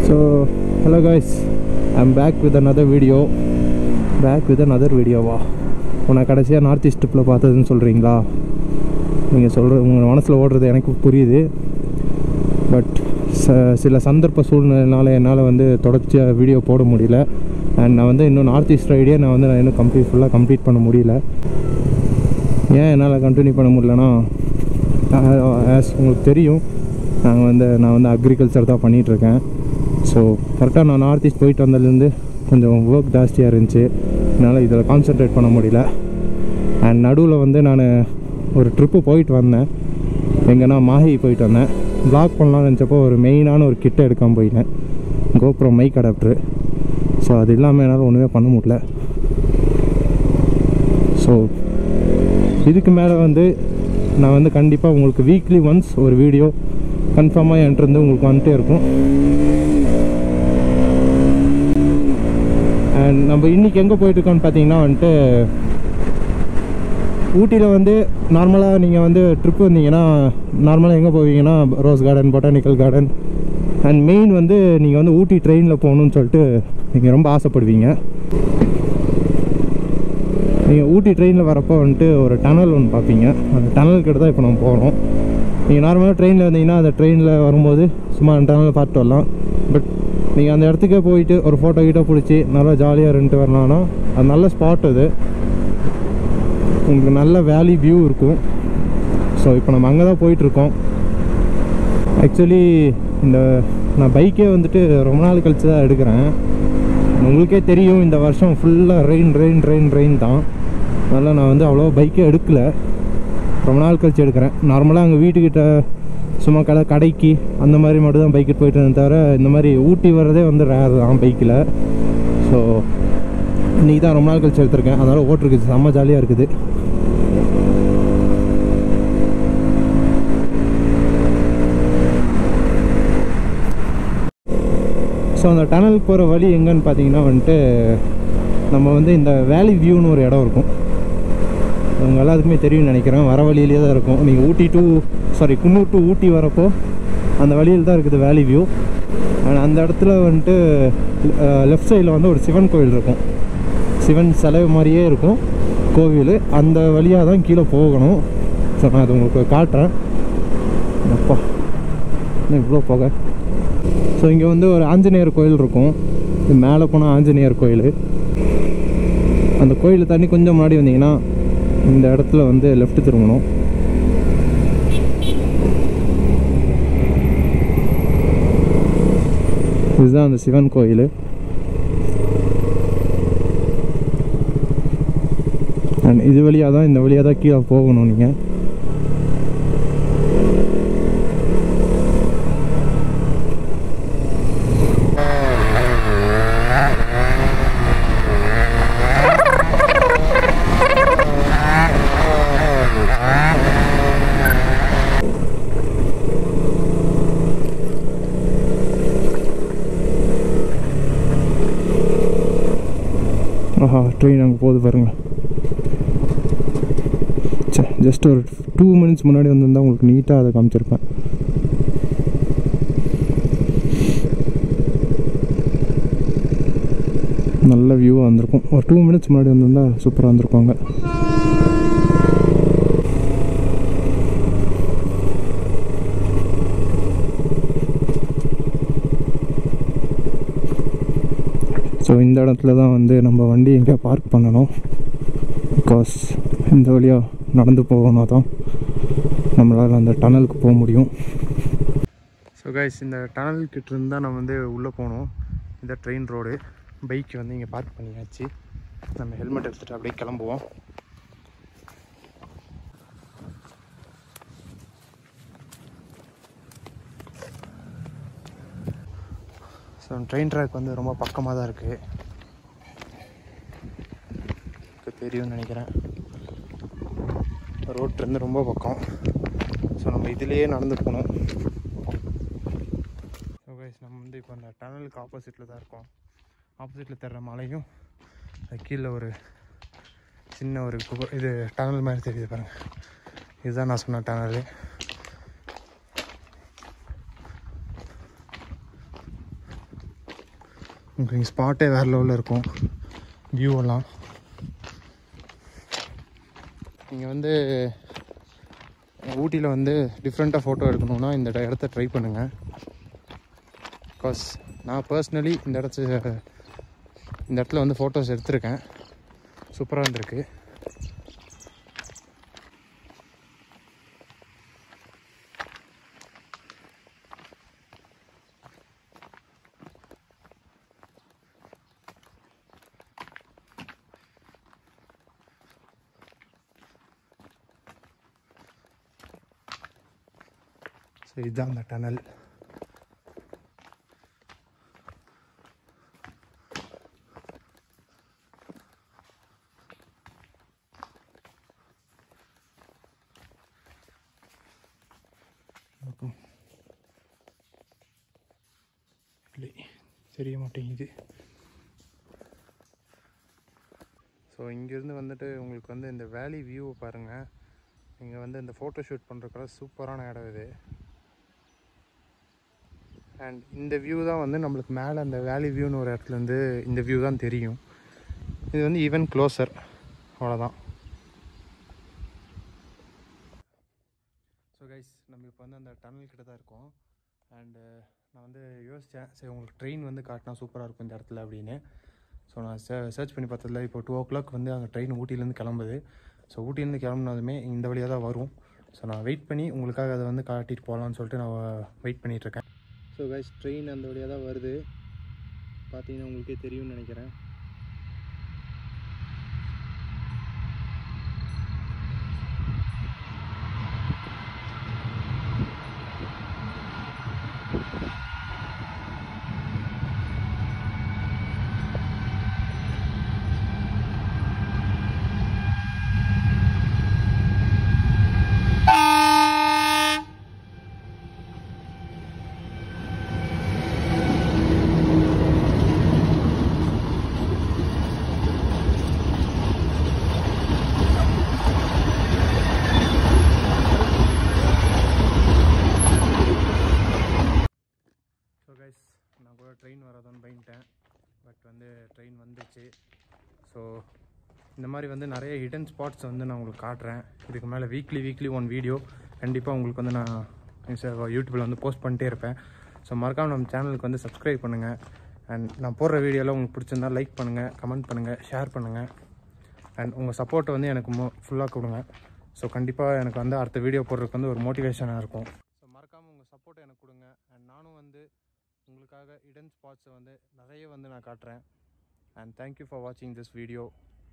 so hello guys I'm back with another video back with another வீடியோவா உன்னை கடைசியாக north east ட்ரிப்பில் பார்த்ததுன்னு சொல்கிறீங்களா நீங்கள் சொல்கிற உங்கள் மனசில் ஓடுறது எனக்கு புரியுது பட் ச சில சந்தர்ப்ப சூழ்நிலைனால என்னால் வந்து தொடர்ச்சியாக வீடியோ போட முடியல அண்ட் நான் வந்து இன்னும் நார்த் ஈஸ்ட் ரைடே நான் வந்து நான் இன்னும் கம்ப்ளீட் ஃபுல்லாக கம்ப்ளீட் பண்ண முடியல ஏன் என்னால் கண்டினியூ பண்ண முடியலன்னா ஆஸ் உங்களுக்கு தெரியும் நாங்கள் வந்து நான் வந்து அக்ரிகல்ச்சர் தான் பண்ணிகிட்ருக்கேன் ஸோ கரெக்டாக நான் நார்த் ஈஸ்ட் போயிட்டு வந்ததுலேருந்து கொஞ்சம் ஒர்க் ஜாஸ்தியாக இருந்துச்சு என்னால் இதில் கான்சென்ட்ரேட் பண்ண முடியல அண்ட் நடுவில் வந்து நான் ஒரு ட்ரிப்பு போயிட்டு வந்தேன் எங்கன்னா மாஹி போயிட்டு வந்தேன் ப்ளாக் பண்ணலாம்னு நினச்சப்போ ஒரு மெயினான ஒரு கிட்ட எடுக்காமல் போயிட்டேன் கோப்ரோ மைக் அடாப்டரு ஸோ அது இல்லாமல் என்னால் ஒன்றுமே பண்ண முடியல ஸோ இதுக்கு மேலே வந்து நான் வந்து கண்டிப்பாக உங்களுக்கு வீக்லி ஒன்ஸ் ஒரு வீடியோ கன்ஃபார்மாக என்கிட்ட இருந்து உங்களுக்கு வந்துட்டே இருக்கும் அண்ட் நம்ம இன்றைக்கி எங்கே போயிட்டுருக்கோன்னு பார்த்தீங்கன்னா வந்துட்டு ஊட்டியில் வந்து நார்மலாக நீங்கள் வந்து ட்ரிப் வந்தீங்கன்னா நார்மலாக எங்கே போவீங்கன்னா rose garden botanical garden and main வந்து நீங்கள் வந்து ஊட்டி ட்ரெயினில் போகணுன்னு சொல்லிட்டு நீங்கள் ரொம்ப ஆசைப்படுவீங்க நீங்கள் ஊட்டி ட்ரெயினில் வரப்போ வந்துட்டு ஒரு டனல் ஒன்று பார்ப்பீங்க அந்த டனல் கிட்ட தான் இப்போ நம்ம போகிறோம் நீங்கள் நார்மலாக ட்ரெயினில் வந்தீங்கன்னா அந்த ட்ரெயினில் வரும்போது சும்மா அந்த டனல் பார்த்துட்டு வரலாம் பட் நீங்கள் அந்த இடத்துக்கே போயிட்டு ஒரு ஃபோட்டோ கிட்ட பிடிச்சி நல்லா ஜாலியாக இருந்துட்டு வரலாம்னா அது நல்ல ஸ்பாட் அது உங்களுக்கு நல்ல வேலி வியூ இருக்கும் ஸோ இப்போ நம்ம அங்கே தான் போயிட்டுருக்கோம் ஆக்சுவலி இந்த நான் பைக்கே வந்துட்டு ரொம்ப நாள் கழிச்சு தான் எடுக்கிறேன் உங்களுக்கே தெரியும் இந்த வருஷம் ஃபுல்லாக ரெயின் ரெயின் ரெயின் ரெயின் தான் அதனால் நான் வந்து அவ்வளோ பைக்கே எடுக்கலை ரொம்ப நாள் கழிச்சு எடுக்கிறேன் நார்மலாக அங்கே வீட்டுக்கிட்ட சும்மா கடை கடைக்கு அந்த மாதிரி மட்டும் தான் பைக்கு போயிட்டு இருந்தேன் தவிர இந்த மாதிரி ஊட்டி வர்றதே வந்து ரேர் தான் பைக்கில் ஸோ இன்றைக்கி தான் ரொம்ப நாள் கழிச்சு எடுத்திருக்கேன் அதனால் ஓட்டிருக்கு செம்ம ஜாலியாக இருக்குது ஸோ அந்த டனல் போகிற வழி எங்கன்னு பார்த்தீங்கன்னா வந்துட்டு நம்ம வந்து இந்த வேலி வியூன்னு ஒரு இடம் இருக்கும் உங்கள் எல்லாத்துக்குமே தெரியும்னு நினைக்கிறேன் வர வழியிலே தான் இருக்கும் நீங்கள் Ooty to sorry Coonoor to Ooty வரப்போ அந்த வழியில் தான் இருக்குது வேலி வியூ அண்ட் அந்த இடத்துல வந்துட்டு லெஃப்ட் சைடில் வந்து ஒரு சிவன் கோவில் இருக்கும் சிவன் சிலை மாதிரியே இருக்கும் கோவில் அந்த வழியாக தான் கீழே போகணும் ஸோ நான் அது உங்களுக்கு காட்டுறேன் அப்பா இன்னும் இவ்வளோ போக ஸோ இங்கே வந்து ஒரு ஆஞ்சநேயர் கோயில் இருக்கும் இது மேலே போனால் ஆஞ்சநேயர் கோயில் அந்த கோயில் தண்ணி கொஞ்சம் முன்னாடி வந்தீங்கன்னா இந்த இடத்துல வந்து லெஃப்ட் திரும்பணும் இதுதான் அந்த சிவன் கோயில் அண்ட் இது வழியாக தான் இந்த வழியாக தான் கீழே போகணும் நீங்கள் ஆஹா ட்ரெயின் அங்கே போகுது பாருங்க சே ஜஸ்ட் ஒரு டூ மினிட்ஸ் முன்னாடி வந்திருந்தால் உங்களுக்கு நீட்டாக அதை காமிச்சிருப்பேன் நல்ல வியூவாக வந்திருக்கும் ஒரு டூ மினிட்ஸ் முன்னாடி வந்திருந்தால் சூப்பராக வந்திருப்பாங்க ஸோ இந்த இடத்துல தான் வந்து நம்ம வண்டி எங்கே பார்க் பண்ணணும் பிகாஸ் இந்த வழியாக நடந்து போகணும் தான் நம்மளால் அந்த டனலுக்கு போக முடியும் ஸோ கைஸ் இந்த டனல் கிட்ட இருந்தால் நம்ம வந்து உள்ளே போகணும் இந்த ட்ரெயின் ரோடு பைக் வந்து இங்கே பார்க் பண்ணியாச்சு நம்ம ஹெல்மெட் எடுத்துகிட்டு அப்படியே கிளம்புவோம் ஸோ ட்ரெயின் ட்ராக் வந்து ரொம்ப பக்கமாக தான் இருக்குது தெரியும்னு நினைக்கிறேன் ரோட்லேருந்து ரொம்ப பக்கம் ஸோ நம்ம இதுலேயே நடந்து போகணும் ஸோ கைஸ் நம்ம வந்து இப்போ அந்த டனலுக்கு ஆப்போசிட்டில் தான் இருக்கோம் ஆப்போசிட்டில் தர்ற மலையும் அது கீழே ஒரு சின்ன ஒரு குகை இது டனல் மாதிரி தெரியுது பாருங்கள் இதுதான் நான் சொன்ன டனலு உங்களுக்கு இங்கே ஸ்பாட்டே வேறு லெவலில் இருக்கும் வியூ எல்லாம் நீங்கள் வந்து ஊட்டியில் வந்து டிஃப்ரெண்ட்டாக ஃபோட்டோ எடுக்கணுன்னா இந்த இட- இடத்த ட்ரை பண்ணுங்கள் பிகாஸ் நான் பர்சனலி இந்த இடத்த இந்த இடத்துல வந்து ஃபோட்டோஸ் எடுத்திருக்கேன் சூப்பராக இருந்திருக்கு ஸோ இதுதான் அந்த டனல் இருக்கும் இல்லை தெரிய மாட்டேங்குது ஸோ இங்கேருந்து வந்துட்டு உங்களுக்கு வந்து இந்த வேலி வியூவை பாருங்கள் இங்கே வந்து இந்த ஃபோட்டோ ஷூட் பண்ணுறதுக்கெல்லாம் சூப்பரான இடம் இது அண்ட் இந்த வியூ தான் வந்து நம்மளுக்கு மேலே அந்த வேலி வியூன்னு ஒரு இடத்துலேருந்து இந்த வியூ தான் தெரியும் இது வந்து ஈவன் க்ளோசர் அவ்வளோதான் ஸோ கைஸ் நம்ம இப்போ வந்து அந்த டனல் கிட்ட தான் இருக்கோம் அண்டு நான் வந்து யோசித்தேன் சரி உங்களுக்கு ட்ரெயின் வந்து காட்டினா சூப்பராக இருக்கும் இந்த இடத்துல அப்படின்னு ஸோ நான் சர்ச் பண்ணி பார்த்ததுல இப்போ டூ ஓ கிளாக் வந்து அங்கே ட்ரெயின் ஊட்டிலேருந்து கிளம்புது ஸோ ஊட்டிலேருந்து கிளம்புனதுமே இந்த வழியாக தான் வரும் ஸோ நான் வெயிட் பண்ணி உங்களுக்காக அதை வந்து காட்டிட்டு போகலான்னு சொல்லிட்டு நான் வெயிட் பண்ணிகிட்ருக்கேன் ஸோ கைஸ் ட்ரெயின் அந்த வழியாக தான் வருது பார்த்தீங்கன்னா உங்களுக்கே தெரியும்னு நினைக்கிறேன் ஸோ கைஸ் நான் கூட ட்ரெயின் வராதான்னு பயந்துட்டேன் பட் வந்து ட்ரெயின் வந்துச்சு ஸோ இந்த மாதிரி வந்து நிறைய ஹிடன் ஸ்பாட்ஸ் வந்து நான் உங்களுக்கு காட்டுறேன் இதுக்கு மேலே வீக்லி வீக்லி ஒன் வீடியோ கண்டிப்பாக உங்களுக்கு வந்து நான் யூடியூப்பில் வந்து போஸ்ட் பண்ணிட்டே இருப்பேன் ஸோ மறக்காம நம்ம சேனலுக்கு வந்து சப்ஸ்கிரைப் பண்ணுங்கள் அண்ட் நான் போடுற வீடியோலாம் உங்களுக்கு பிடிச்சிருந்தா லைக் பண்ணுங்கள் கமெண்ட் பண்ணுங்கள் ஷேர் பண்ணுங்கள் அண்ட் உங்கள் சப்போர்ட்டை வந்து எனக்கு மோ ஃபுல்லாக கொடுங்க ஸோ கண்டிப்பாக எனக்கு வந்து அடுத்த வீடியோ போடுறதுக்கு வந்து ஒரு மோட்டிவேஷனாக இருக்கும் ஸோ மறக்காமல் உங்கள் சப்போர்ட்டை எனக்கு கொடுங்க அண்ட் நானும் வந்து உங்களுக்காக இடன் ஸ்பாட்ஸை வந்து நிறைய வந்து நான் காட்டுறேன் அண்ட் தேங்க்யூ ஃபார் வாட்சிங் திஸ் வீடியோ